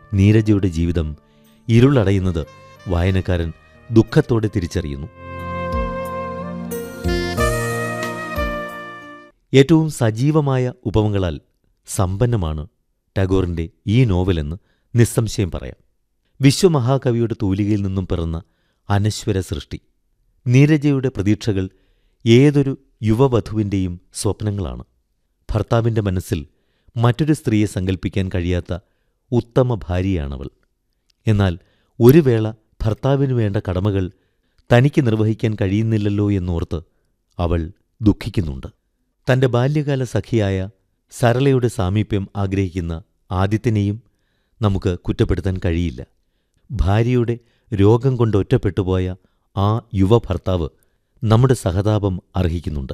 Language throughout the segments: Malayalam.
നീരജയുടെ ജീവിതം ഇരുളടയുന്നത് വായനക്കാരൻ ദുഃഖത്തോടെ തിരിച്ചറിയുന്നു ഏറ്റവും സജീവമായ ഉപമകളാൽ സമ്പന്നമാണ് ടാഗോറിന്റെ ഈ നോവലെന്ന് നിസ്സംശയം പറയാം വിശ്വമഹാകവിയുടെ തൂലികയിൽ നിന്നും പിറന്ന അനശ്വര സൃഷ്ടി നീരജയുടെ പ്രതീക്ഷകൾ ഏതൊരു യുവവധുവിൻ്റെയും സ്വപ്നങ്ങളാണ് ഭർത്താവിൻ്റെ മനസ്സിൽ മറ്റൊരു സ്ത്രീയെ സങ്കല്പിക്കാൻ കഴിയാത്ത ഉത്തമ ഭാര്യയാണവൾ എന്നാൽ ഒരു വേള ഭർത്താവിനു വേണ്ട കടമകൾ തനിക്ക് നിർവഹിക്കാൻ കഴിയുന്നില്ലല്ലോ എന്നോർത്ത് അവൾ ദുഃഖിക്കുന്നുണ്ട് തന്റെ ബാല്യകാല സഖിയായ സരളയുടെ സാമീപ്യം ആഗ്രഹിക്കുന്ന ആദിത്യനെയും നമുക്ക് കുറ്റപ്പെടുത്താൻ കഴിയില്ല ഭാര്യയുടെ രോഗം കൊണ്ട് ഒറ്റപ്പെട്ടുപോയ ആ യുവഭർത്താവ് നമ്മുടെ സഹതാപം അർഹിക്കുന്നുണ്ട്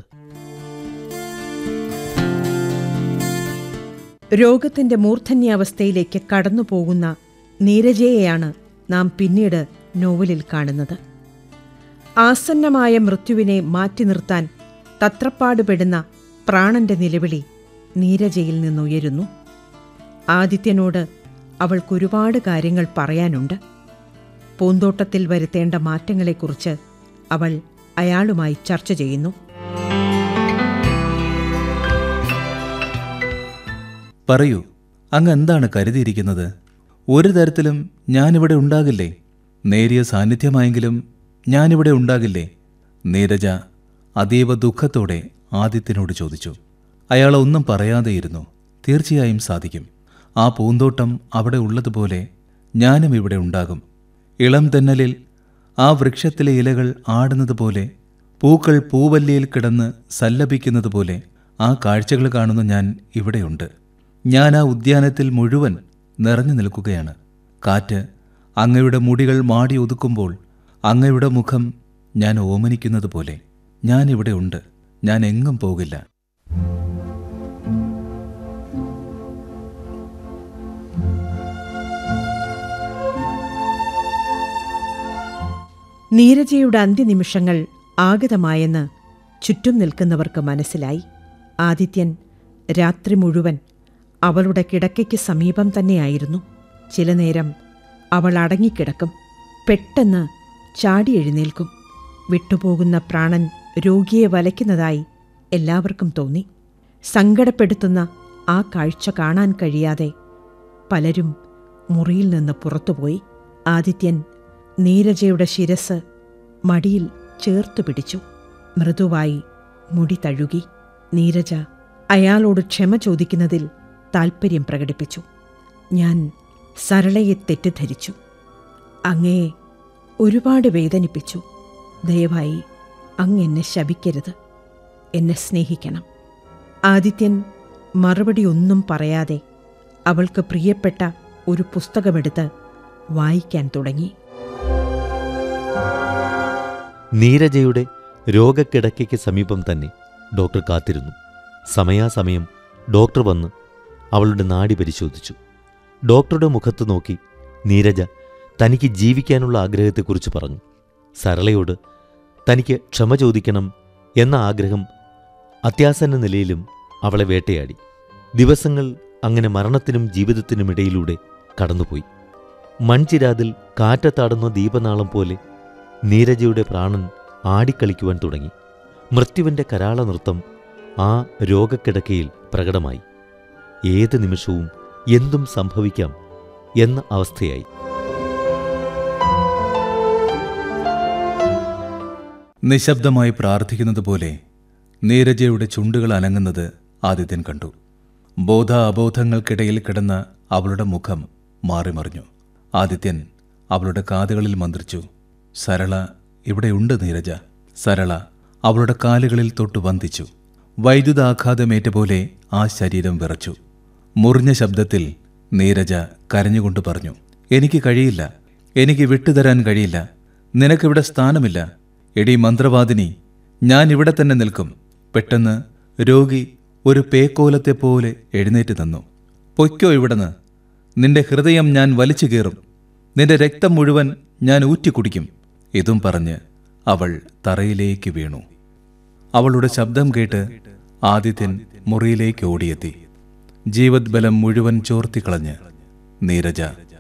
രോഗത്തിന്റെ മൂർധന്യാവസ്ഥയിലേക്ക് കടന്നുപോകുന്ന നീരജയെയാണ് നാം പിന്നീട് നോവലിൽ കാണുന്നത് ആസന്നമായ മൃത്യുവിനെ മാറ്റി നിർത്താൻ തത്രപ്പാടുപെടുന്ന പ്രാണന്റെ നിലവിളി നീരജയിൽ നിന്നുയരുന്നു ആദിത്യനോട് അവൾക്കൊരുപാട് കാര്യങ്ങൾ പറയാനുണ്ട് പൂന്തോട്ടത്തിൽ വരുത്തേണ്ട മാറ്റങ്ങളെക്കുറിച്ച് അവൾ അയാളുമായി ചർച്ച ചെയ്യുന്നു പറയൂ അങ്ങ് എന്താണ് കരുതിയിരിക്കുന്നത് ഒരു തരത്തിലും ഞാനിവിടെ ഉണ്ടാകില്ലേ നേരിയ സാന്നിധ്യമായെങ്കിലും ഞാനിവിടെ ഉണ്ടാകില്ലേ നീരജ അതീവ ദുഃഖത്തോടെ ആദിത്യനോട് ചോദിച്ചു അയാൾ ഒന്നും പറയാതെയിരുന്നു തീർച്ചയായും സാധിക്കും ആ പൂന്തോട്ടം അവിടെ ഉള്ളതുപോലെ ഞാനും ഇവിടെ ഉണ്ടാകും ഇളം തെന്നലിൽ ആ വൃക്ഷത്തിലെ ഇലകൾ ആടുന്നത് പോലെ പൂക്കൾ പൂവല്ലിയിൽ കിടന്ന് സല്ലപിക്കുന്നത് പോലെ ആ കാഴ്ചകൾ കാണുന്ന ഞാൻ ഇവിടെയുണ്ട് ഞാൻ ആ ഉദ്യാനത്തിൽ മുഴുവൻ നിറഞ്ഞു നിൽക്കുകയാണ് കാറ്റ് അങ്ങയുടെ മുടികൾ മാടി ഒതുക്കുമ്പോൾ അങ്ങയുടെ മുഖം ഞാൻ ഓമനിക്കുന്നത് പോലെ ഞാൻ ഇവിടെ ഉണ്ട് ഞാൻ എങ്ങും പോകില്ല നീരജയുടെ അന്ത്യനിമിഷങ്ങൾ ആഗതമായെന്ന് ചുറ്റും നിൽക്കുന്നവർക്ക് മനസ്സിലായി ആദിത്യൻ രാത്രി മുഴുവൻ അവളുടെ കിടക്കയ്ക്ക് സമീപം തന്നെയായിരുന്നു ചില നേരം അവൾ അടങ്ങിക്കിടക്കും പെട്ടെന്ന് ചാടി എഴുന്നേൽക്കും വിട്ടുപോകുന്ന പ്രാണൻ രോഗിയെ വലയ്ക്കുന്നതായി എല്ലാവർക്കും തോന്നി സങ്കടപ്പെടുത്തുന്ന ആ കാഴ്ച കാണാൻ കഴിയാതെ പലരും മുറിയിൽ നിന്ന് പുറത്തുപോയി ആദിത്യൻ നീരജയുടെ ശിരസ് മടിയിൽ ചേർത്തു പിടിച്ചു മൃദുവായി മുടി തഴുകി നീരജ അയാളോട് ക്ഷമ ചോദിക്കുന്നതിൽ താൽപ്പര്യം പ്രകടിപ്പിച്ചു ഞാൻ സരളയെ തെറ്റിദ്ധരിച്ചു അങ്ങയെ ഒരുപാട് വേദനിപ്പിച്ചു ദയവായി അങ്ങ് എന്നെ ശപിക്കരുത് എന്നെ സ്നേഹിക്കണം ആദിത്യൻ മറുപടി ഒന്നും പറയാതെ അവൾക്ക് പ്രിയപ്പെട്ട ഒരു പുസ്തകമെടുത്ത് വായിക്കാൻ തുടങ്ങി നീരജയുടെ രോഗക്കിടക്കയ്ക്ക് സമീപം തന്നെ ഡോക്ടർ കാത്തിരുന്നു സമയാസമയം ഡോക്ടർ വന്ന് അവളുടെ നാടി പരിശോധിച്ചു ഡോക്ടറുടെ മുഖത്ത് നോക്കി നീരജ തനിക്ക് ജീവിക്കാനുള്ള ആഗ്രഹത്തെക്കുറിച്ച് പറഞ്ഞു സരളയോട് തനിക്ക് ക്ഷമ ചോദിക്കണം എന്ന ആഗ്രഹം അത്യാസന്ന നിലയിലും അവളെ വേട്ടയാടി ദിവസങ്ങൾ അങ്ങനെ മരണത്തിനും ജീവിതത്തിനുമിടയിലൂടെ കടന്നുപോയി മൺചിരാതിൽ കാറ്റത്താടുന്ന ദീപനാളം പോലെ നീരജയുടെ പ്രാണൻ ആടിക്കളിക്കുവാൻ തുടങ്ങി മൃത്യുവിൻ്റെ കരാള നൃത്തം ആ രോഗക്കിടക്കയിൽ പ്രകടമായി ഏത് നിമിഷവും എന്തും സംഭവിക്കാം എന്ന അവസ്ഥയായി നിശബ്ദമായി പ്രാർത്ഥിക്കുന്നത് പോലെ നീരജയുടെ ചുണ്ടുകൾ അനങ്ങുന്നത് ആദിത്യൻ കണ്ടു ബോധ അബോധങ്ങൾക്കിടയിൽ കിടന്ന അവളുടെ മുഖം മാറിമറിഞ്ഞു ആദിത്യൻ അവളുടെ കാതുകളിൽ മന്ത്രിച്ചു സരള ഇവിടെയുണ്ട് നീരജ സരള അവളുടെ കാലുകളിൽ തൊട്ട് വന്ദിച്ചു വൈദ്യുതാഘാതമേറ്റ പോലെ ആ ശരീരം വിറച്ചു മുറിഞ്ഞ ശബ്ദത്തിൽ നീരജ കരഞ്ഞുകൊണ്ട് പറഞ്ഞു എനിക്ക് കഴിയില്ല എനിക്ക് വിട്ടുതരാൻ കഴിയില്ല നിനക്കിവിടെ സ്ഥാനമില്ല എടി മന്ത്രവാദിനി ഞാൻ ഇവിടെ തന്നെ നിൽക്കും പെട്ടെന്ന് രോഗി ഒരു പേക്കോലത്തെ പോലെ എഴുന്നേറ്റ് തന്നു പൊയ്ക്കോ ഇവിടുന്ന് നിന്റെ ഹൃദയം ഞാൻ വലിച്ചു കീറും നിന്റെ രക്തം മുഴുവൻ ഞാൻ ഊറ്റിക്കുടിക്കും ഇതും പറഞ്ഞ് അവൾ തറയിലേക്ക് വീണു അവളുടെ ശബ്ദം കേട്ട് ആദിത്യൻ മുറിയിലേക്ക് ഓടിയെത്തി ജീവദ്ബലം മുഴുവൻ ചോർത്തിക്കളഞ്ഞ് നീരജ